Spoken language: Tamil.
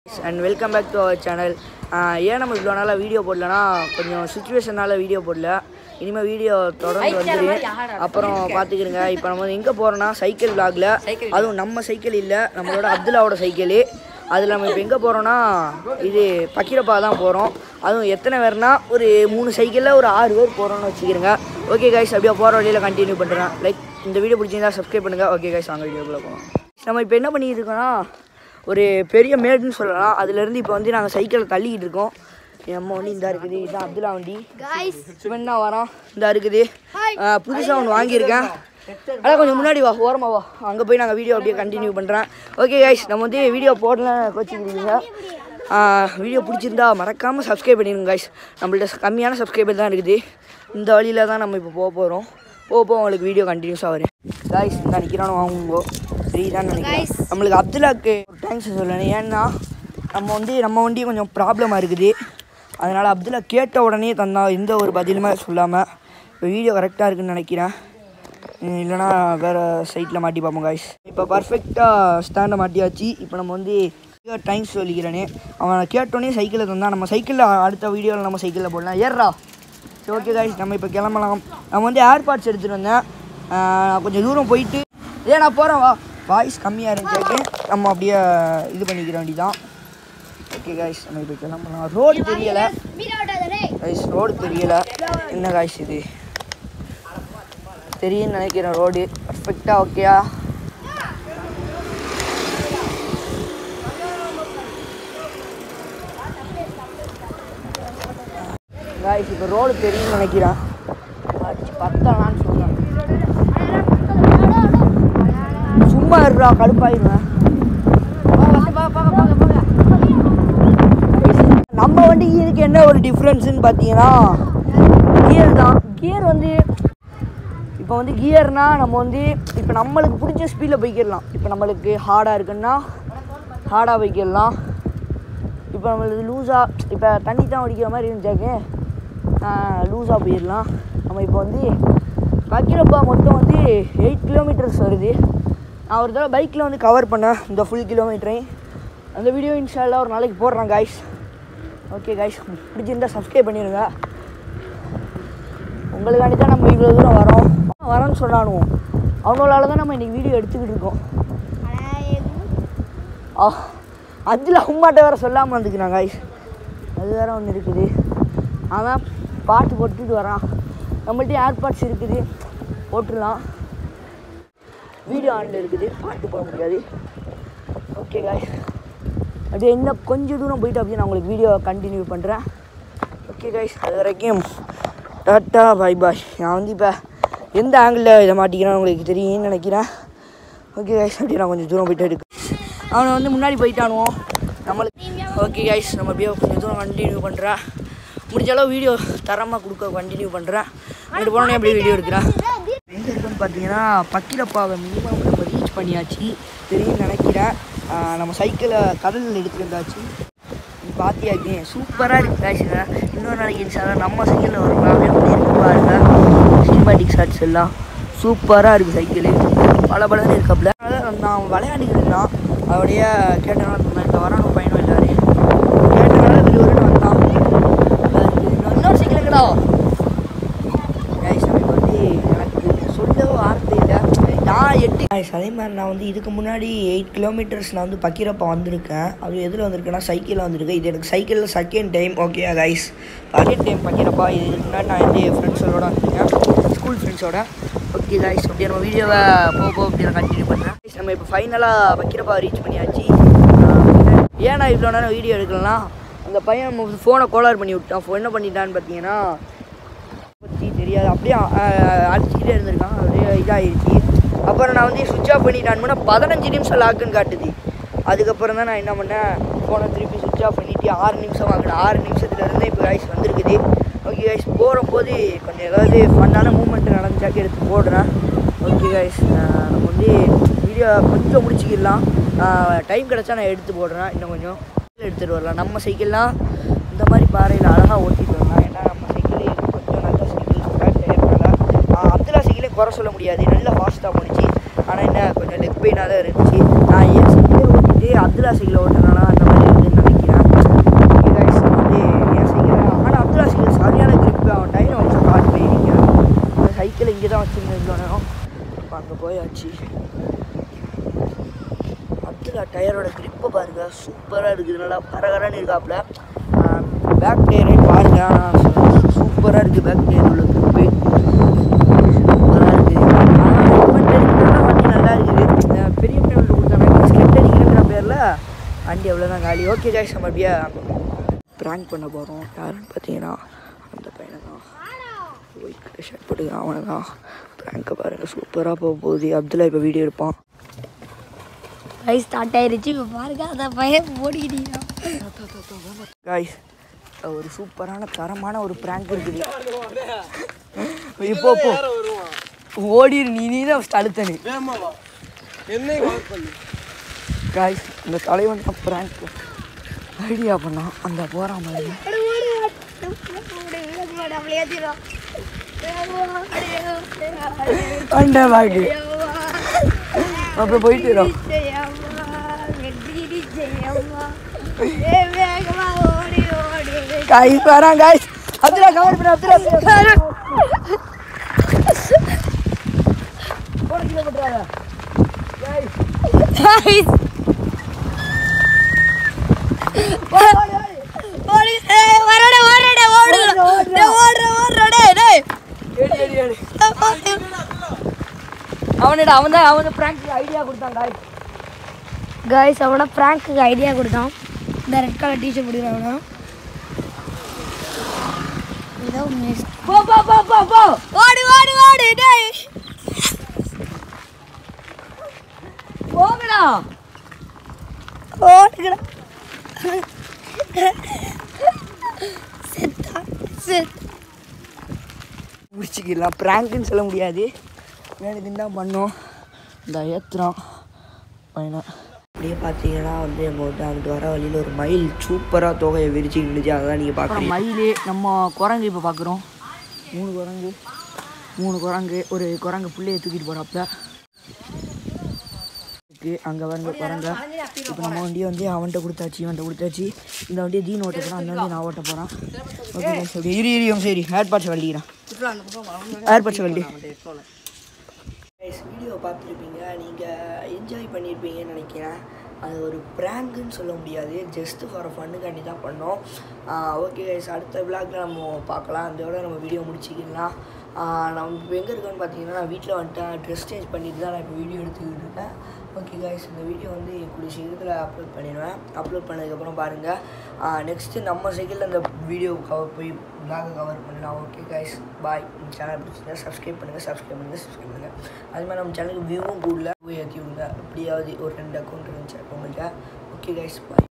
and welcome back to our channel ஏன் நம்ம இவ்வளோ நாளாக வீடியோ போடலன்னா கொஞ்சம் சுச்சுவேஷனால் வீடியோ போடல இனிமேல் வீடியோ தொடர்ந்து வந்துரு அப்புறம் பார்த்துக்கிறங்க இப்போ நம்ம எங்கே போகிறோன்னா சைக்கிள் விளாகில் அதுவும் நம்ம சைக்கிள் இல்லை நம்மளோட அப்துல்லாவோட சைக்கிள் அதில் நம்ம இப்போ எங்கே போகிறோன்னா இது பக்கீரப்பா தான் போகிறோம் அதுவும் எத்தனை பேர்னா ஒரு மூணு சைக்கிளில் ஒரு ஆறு பேர் போகிறோம்னு வச்சுக்கிறேங்க ஓகே கைஸ் அப்படியே போகிற வழியில் கண்டினியூ பண்ணுறேன் லைக் இந்த வீடியோ பிடிச்சிருந்தா சப்ஸ்கிரைப் பண்ணுங்கள் ஓகே கைஸ் வாங்க வீடியோக்குள்ளே போகலாம் நம்ம இப்போ என்ன பண்ணிட்டு இருக்கோம்னா ஒரு பெரிய மேடுன்னு சொல்லலாம் அதுலேருந்து இப்போ வந்து நாங்கள் சைக்கிளில் தள்ளிக்கிட்டு இருக்கோம் என் அம்மா வண்டி இந்த இருக்குது இதுதான் அப்துல்லா வண்டி சிவன் தான் வரோம் இந்த இருக்குது புதுசாக ஒன்று வாங்கியிருக்கேன் அதான் கொஞ்சம் முன்னாடி வா ஓரமா வா அங்கே போய் நாங்கள் வீடியோ அப்படியே கண்டினியூ பண்ணுறேன் ஓகே கைஸ் நம்ம வந்து வீடியோ போடல கோச்சிக்கிறீங்க வீடியோ பிடிச்சிருந்தா மறக்காமல் சப்ஸ்கிரைப் பண்ணிடுங்க கைஸ் நம்மள்ட்ட கம்மியான சப்ஸ்கிரைபர் தான் இருக்குது இந்த வழியில் தான் நம்ம இப்போ போக போகிறோம் போக போக உங்களுக்கு வீடியோ கண்டினியூஸாக வரும் கைஸ் இந்த நிற்கிறானு வாங்குங்கோ தெரியுதான்னு நினைக்கிறேன் நம்மளுக்கு அப்துல்லாக்கு தேங்க்ஸ் சொல்லணும் ஏன்னா நம்ம வந்து நம்ம வண்டி கொஞ்சம் ப்ராப்ளமாக இருக்குது அதனால் அப்துல்லா கேட்ட உடனே தந்தா எந்த ஒரு பதிலுமே சொல்லாமல் இப்போ வீடியோ கரெக்டாக இருக்குன்னு நினைக்கிறேன் உம் இல்லைனா வேறு சைட்டில் மாட்டி பார்ப்போம் காய்ஸ் இப்போ பர்ஃபெக்டாக ஸ்டாண்டை மாட்டியாச்சு இப்போ நம்ம வந்து டைம்ஸ் சொல்லிக்கிறேனே அவன் கேட்டோடனே சைக்கிளில் தந்தான் நம்ம சைக்கிளில் அடுத்த வீடியோவில் நம்ம சைக்கிளில் போடலாம் ஏறா சரி ஓகே காய்ஸ் நம்ம இப்போ கிளம்பலாம் நம்ம வந்து ஏர்பாட்ஸ் எடுத்துகிட்டு வந்தேன் ஆஹ் கொஞ்சம் தூரம் போயிட்டு ஏ நான் போகிறேன் வா வாய்ஸ் கம்மியாக இருந்துச்சு நம்ம அப்படியே இது பண்ணிக்கிற வேண்டியதான் ஓகே காய்ஸ் நம்ம இப்போ கிளம்பலாம் ரோடு தெரியலை காய்ஸ் ரோடு தெரியலை என்ன காய்ஸ் இது தெரியும்னு நினைக்கிறேன் ரோடு பர்ஃபெக்டாக ஓகேயா காய்ஸ் இப்போ ரோடு தெரியும்னு நினைக்கிறேன் அடிச்சு பத்தலான்னு சொல்கிறேன் சும்மா இருடா கடுப்பாயிருவேன் நம்ம வண்டிக்கு இதுக்கு என்ன ஒரு டிஃப்ரென்ஸுன்னு பார்த்தீங்கன்னா கியர் தான் கியர் வந்து இப்போ வந்து கியர்னால் நம்ம வந்து இப்போ நம்மளுக்கு பிடிச்ச ஸ்பீடில் போய்க்கிடலாம் இப்போ நம்மளுக்கு ஹார்டாக இருக்குன்னா ஹார்டாக போய்க்கிடலாம் இப்போ நம்மளுக்கு லூஸாக இப்போ தண்ணி தான் அடிக்கிற மாதிரி இருந்துச்சாக்கே லூஸாக போயிடலாம் நம்ம இப்போ வந்து வைக்கிறப்ப மொத்தம் வந்து எயிட் கிலோமீட்டர்ஸ் வருது நான் ஒரு தடவை பைக்கில் வந்து கவர் பண்ணேன் இந்த ஃபுல் கிலோமீட்டரையும் அந்த வீடியோ இன்ஷால்லாம் ஒரு நாளைக்கு போடுறேன் காய்ஸ் ஓகே காய்ஸ் பிடிச்சிருந்தா சப்ஸ்கிரைப் பண்ணிடுங்க உங்களுக்காண்டி தான் நம்ம இவ்வளோ தூரம் வரோம் வரோன்னு சொன்னானுவோம் அவங்களால தான் நம்ம இன்றைக்கி வீடியோ எடுத்துக்கிட்டு இருக்கோம் ஆ அதில் அம்மாட்ட வேறு சொல்லாமல் வந்துக்கிறான் காய்ஸ் அது வேறு ஒன்று இருக்குது அவன் பாட்டு போட்டுட்டு வரான் நம்மள்ட்ட ஏர்பாட்ஸ் இருக்குது போட்டுடலாம் வீடியோ ஆனில் இருக்குது பாட்டு போட முடியாது ஓகே காய்ஸ் அப்படியே இன்னும் கொஞ்சம் தூரம் போயிட்டு அப்படியே நான் உங்களுக்கு வீடியோ கண்டினியூ பண்ணுறேன் ஓகே காய்ஸ் அது வரைக்கும் டாட்டா பாய் பாய் நான் வந்து இப்போ எந்த ஆங்கிளில் இதை மாட்டிக்கிறேன்னு உங்களுக்கு தெரியும்னு நினைக்கிறேன் ஓகே காய்ஸ் அப்படியே நான் கொஞ்சம் தூரம் போயிட்டு இருக்கு அவனை வந்து முன்னாடி போயிட்டானுவோம் நம்மளுக்கு ஓகே காய்ஸ் நம்ம அப்படியே கொஞ்சம் தூரம் கண்டினியூ பண்ணுறேன் முடிஞ்ச அளவு வீடியோ தரமாக கொடுக்க கண்டினியூ பண்ணுறேன் அங்கிட்டு போனோடனே அப்படியே வீடியோ எடுக்கிறேன் எங்கே இருக்குன்னு பார்த்தீங்கன்னா பக்கிரப்பாவை மினிமம் நம்ம ரீச் பண்ணியாச்சு தெரியும்னு நினைக்கிறேன் ஆஹ் நம்ம சைக்கிளை கடலில் எடுத்துட்டு வந்தாச்சு நீ பார்த்தியாக்கே சூப்பராக இருக்கு காய்ச்சுங்க இன்னொரு நாளைக்கு இருந்துச்சா நம்ம சைக்கிளில் வரலாம் எப்படி இருக்கு பாருங்க சினிமாட்டிக் ஷாட்ஸ் எல்லாம் சூப்பராக இருக்குது சைக்கிள் பல பலன்னு இருக்கப்பல அதனால் நான் விளையாடிக்கிட்டு இருந்தான் அவடைய கேட்டனால சொன்னேன் இந்த வரான பையனும் எல்லாரு கேட்டனால இப்படி ஒரு வந்தான் இன்னொரு சைக்கிள் இருக்கடா கைஸ் நமக்கு வந்து எனக்கு சொல்லவும் வார்த்தை இல்லை நான் எட்டு கைஸ் அதே மாதிரி நான் வந்து இதுக்கு முன்னாடி எயிட் கிலோமீட்டர்ஸ் நான் வந்து பக்கீரப்பா வந்திருக்கேன் அது எதில் வந்திருக்கேன்னா சைக்கிளில் வந்திருக்கேன் இது எனக்கு சைக்கிளில் second time okay guys second time பக்கீரப்பா இது இதுக்கு முன்னாடி நான் வந்து என் ஃப்ரெண்ட்ஸோட வந்திருக்கேன் ஸ்கூல் ஃப்ரெண்ட்ஸோட ஓகே கைஸ் அப்படியே நம்ம வீடியோவை போக போக அப்படி நான் கண்டினியூ பண்ணுறேன் நம்ம இப்போ ஃபைனலாக பக்கீரப்பா ரீச் பண்ணியாச்சு ஆஹ் ஏன் நான் இவ்வளோ நேரம் வீடியோ எடுக்கலன்னா அந்த பையன் ஃபோனை கோளாறு பண்ணி விட்டான் ஃபோன் என்ன பண்ணிட்டான்னு பார்த்தீங்கன்னா பற்றி தெரியாது அப்படியே அஹ், அடிச்சுக்கிட்டே இருந்திருக்கான் அப்படியே இதாகிடுச்சு அப்புறம் நான் வந்து சுவிட்ச் ஆஃப் பண்ணிட்டான்னு பதினஞ்சு நிமிஷம் லாக்குன்னு காட்டுது அதுக்கப்புறம் தான் நான் என்ன பண்ணேன் ஃபோனை திருப்பி சுவிட்ச் ஆஃப் பண்ணிவிட்டு ஆறு நிமிஷம் வாங்கினேன் ஆறு நிமிஷத்துல இருந்து இப்போ கைஸ் வந்திருக்குது ஓகே கைஸ் போகிற போது கொஞ்சம் ஏதாவது ஃபன்னான மூமெண்ட் நடந்துச்சாக்க எடுத்து போடுறேன் ஓகே கைஸ் நம்ம வந்து வீடியோ கொஞ்சம் முடிச்சுக்கிடலாம் டைம் கிடச்சா நான் எடுத்து போடுறேன் இன்னும் கொஞ்சம் எடுத்துகிட்டு வரலாம் நம்ம சைக்கிள்லாம் இந்த மாதிரி பாறையில் அழகாக ஓட்டிட்டு வரலாம் ஏன்னா நம்ம சைக்கிளே கொஞ்சம் நல்ல சைக்கிள் ஃபேட் டயர்னால அப்துல்லா சைக்கிளே குறை சொல்ல முடியாது நல்லா ஃபாஸ்ட்டாக போணுச்சு ஆனால் என்ன கொஞ்சம் லெக் பெயினாக தான் இருந்துச்சு நான் ஏன் சைக்கிளே ஓட்டிட்டு அப்துல்லா சைக்கிளை ஓட்டுறதுனால அந்த மாதிரி இருக்குதுன்னு வந்தாச்சு அப்துல்லா டயரோட கிரிப்பை பாருங்க சூப்பராக இருக்குது நல்லா பரகரன்னு இருக்காப்புல பேக் டயரே பாருங்க சூப்பராக இருக்குது பேக் டயர் உள்ள கிரிப்பு சூப்பராக இருக்குது ஆனால் ஃப்ரண்ட் அடிக்கிறதுனால வண்டி நல்லா இருக்குது அஹ் பெரிய பேமெண்ட் கொடுத்தாங்க ஸ்கெட் அடிக்கிறன்ற பேரில் வண்டி அவ்வளோதான் காலி ஓகே காய்ஸ் நம்ம அப்படியே ப்ராங்க் பண்ண போகிறோம் யாருன்னு பார்த்தீங்கன்னா அந்த பையனை தான் ஒயிட் கலர் ஷர்ட் போட்டு அவனை தான் ப்ராங்கை பாருங்கள் சூப்பராக போக போகுது அப்துல்லா இப்போ வீடியோ எடுப்பான் கை ஸ்டார்ட் ஆயிருச்சு இப்போ பாருங்க அந்த பையன் ஓடிக்கிட்டீங்க காய்ஸ் ஒரு சூப்பரான தரமான ஒரு ப்ராங்க் இருக்குது இப்போ போ ஓடிடு நீ நீ தான் ஃபஸ்ட் அழுத்தனு காய்ஸ் இந்த தலைவன் தான் ப்ராங்க் ஐடியா பண்ணான் அந்த போகிறான் மாதிரி அந்த பாட்டு அப்புறம் போயிட்டு வரோம் காய்ஸ் வரான் காய்ஸ் அப்துல்லா கவர் பண்ண அப்துல்லா அப்துல்லா போட கீழே போட்டுறாத காய்ஸ் ஏடி ஏடி ஏடி அவனடா அவன் தான் அவன் ப்ராங்க் ஐடியா கொடுத்தான் காய்ஸ் காய்ஸ் அவனை ப்ராங்க்கு ஐடியா கொடுத்தான் இந்த ரெட் கலர் டிஷர்ட் போடுறவனா ஏதோ மிஸ் போ போ போ போ போ ஓடு ஓடு ஓடு டேய் போங்கடா ஓடுங்கடா செத்தா செத் முடிச்சுக்கலாம் ப்ராங்க்னு சொல்ல முடியாது வேணுக்குன்னு தான் பண்ணோம் இந்த ஏற்றுறோம் பையனை அப்படியே பார்த்தீங்கன்னா வந்து நம்ம வந்து அங்கிட்டு வர வழியில் ஒரு மயில் சூப்பராக தொகையை விரிச்சு இருந்துச்சு அதான் நீங்கள் பார்க்குறீங்க மயில் நம்ம குரங்கு இப்போ பார்க்குறோம் மூணு குரங்கு மூணு குரங்கு ஒரு குரங்கு பிள்ளைய தூக்கிட்டு போகிறாப்புல அங்கே வந்து குரங்க இப்போ நம்ம வண்டியை வந்து அவன்கிட்ட கொடுத்தாச்சு இவன்கிட்ட கொடுத்தாச்சு இந்த வண்டியை தீன் ஓட்ட போகிறான் அந்த வண்டியை நான் ஓட்ட போகிறேன் ஓகே சரி இரு இரு சரி ஹேர் பாட்ஸ் வண்டிக்கிறேன் ஹேர் பாட்ஸ் வண்டி வீடியோ பார்த்துருப்பீங்க நீங்கள் என்ஜாய் பண்ணியிருப்பீங்கன்னு நினைக்கிறேன் அது ஒரு ப்ராங்குன்னு சொல்ல முடியாது ஜஸ்ட் ஃபார் ஃபன்னுக்காண்டி தான் பண்ணோம் ஓகே கைஸ் அடுத்த விழாக்கில் நம்ம பார்க்கலாம் அதோட நம்ம வீடியோ முடிச்சிக்கலாம் ஆஹ் நம்ம இப்போ எங்கே இருக்கோன்னு பார்த்தீங்கன்னா நான் வீட்டில் வந்துட்டேன் ட்ரெஸ் சேஞ்ச் பண்ணிட்டு தான் நான் இப்போ வீடியோ எடுத்துக்கிட்டு இருக்கேன் ஓகே கைஸ் இந்த வீடியோ வந்து கூடிய சீக்கிரத்தில் அப்லோட் பண்ணிடுவேன் அப்லோட் பண்ணதுக்கப்புறம் பாருங்கள் நெக்ஸ்ட்டு நம்ம சைக்கிளில் இந்த வீடியோ கவர் போய் விலாக கவர் பண்ணலாம் ஓகே கைஸ் பாய் சேனல் பிடிச்சிருந்தா சப்ஸ்கிரைப் பண்ணுங்கள் சப்ஸ்கிரைப் பண்ணுங்கள் சப்ஸ்கிரைப் பண்ணுங்கள் அது மாதிரி நம்ம சேனலுக்கு வியூவும் கூடல போய் ஏற்றி விடுங்க எப்படியாவது ஒரு ரெண்டு அக்கௌண்ட் இருந்துச்சு உங்கள்கிட்ட ஓகே கைஸ் பாய்